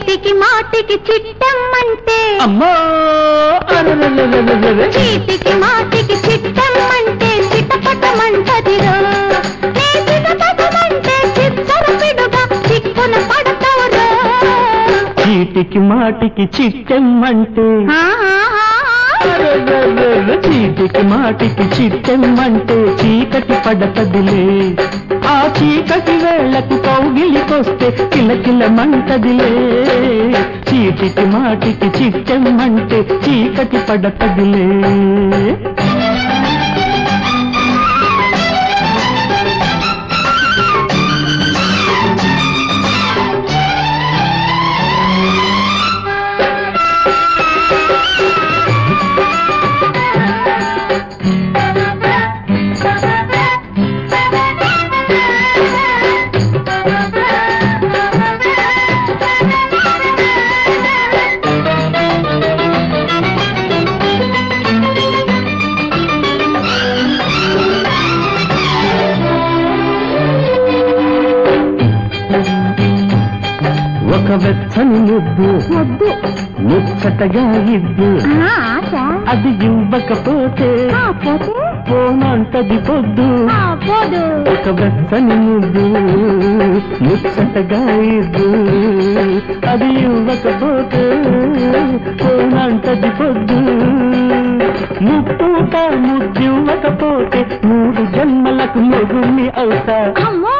చీటికి మాటికి చిట్టమ్మంటే అమ్మో అరెరెరెరెరెరె. చీటికి మాటికి చిట్టమ్మంటే చిటపటమంటదిరో నే చిటపటమంటే చిత్తర పిడుగా చిక్కున పడతావురో చీటికి మాటికి చిట్టెమ్మంటే ఆ, ఆ, ఆ, ఆ. అరెరెరెరె. చీటికి మాటికి చిట్టెమ్మంటే చీకటి పడతదిలే ఆ చీకటి వేళకు కౌగిలికొస్తే కిలకిల మంటదిలే చీటికి మాటికి చిట్టెమ్మంటే చీకటి పడతదిలే ఒక వెచ్చని ముద్దు వద్దు ముచ్చటగా ఇద్దు ఆ, ఆశ అది ఇవ్వకపోతే ఆ, పోతే పోనంటది పొద్దు ఆ, పోదు ఒక వెచ్చని ముద్దు ముచ్చటగా ఇద్దు అది ఇవ్వకపోతే పోనంటది పొద్దు ముప్పూట ముద్దివ్వకపోతే మూడు జన్మలకు మొగుణ్ణి అవుతా అమ్మో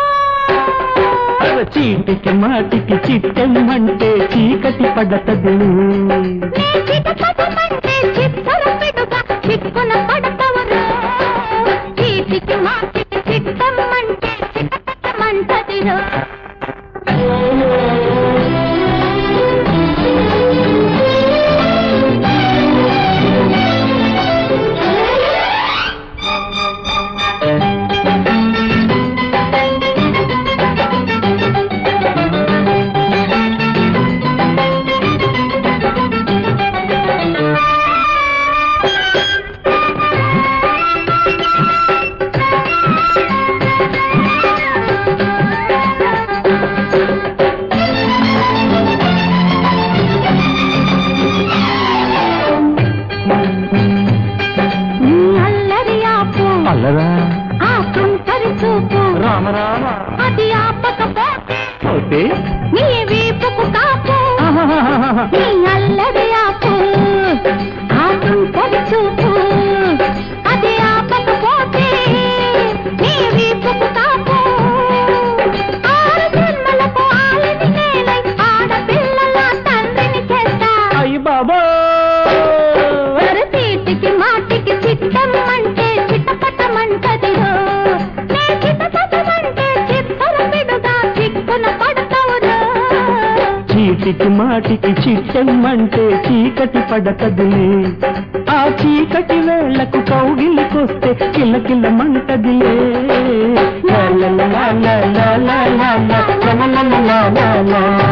అవ చీటికి మాటికి చిట్టెమ్మంటే చీకటి పడతది నే చిటపటమంటే చిత్తర పిడుగా చిక్కున పడతావురో చీటికి మాటికి చిట్టమ్మంటే చిటపటమంటదిరో నీ అల్లరి ఆపు అల్లరా ఆ తుంటరి చూపు రామ రామ అది ఆపకపోతే పోతే నీ వీపుకు కాపు నీ అల్లరి ఆపు ఆ తుంటరి చూపు అది ఆపకపోతే నీ వీపుకు కాపు ఆరు జన్మలకు ఆలిని నేలై ఆడపిల్లల తండ్రిని చేస్తా అయ్యి బాబా చీటికి మాటికి చిట్టమ్మంటే చిట్టపటమంటదిరో నే చిట్టపటమంటే చిత్తర పిడుగా చిక్కున పడతావురో చీటికి మాటికి చిట్టెమ్మంటే చీకటి పడతదిలే ఆ చీకటి వేళకు కౌగిలికొస్తే కిలకిల మంటదిలే లా లా లా లా లా లా లా లా లా లా లా లా లా.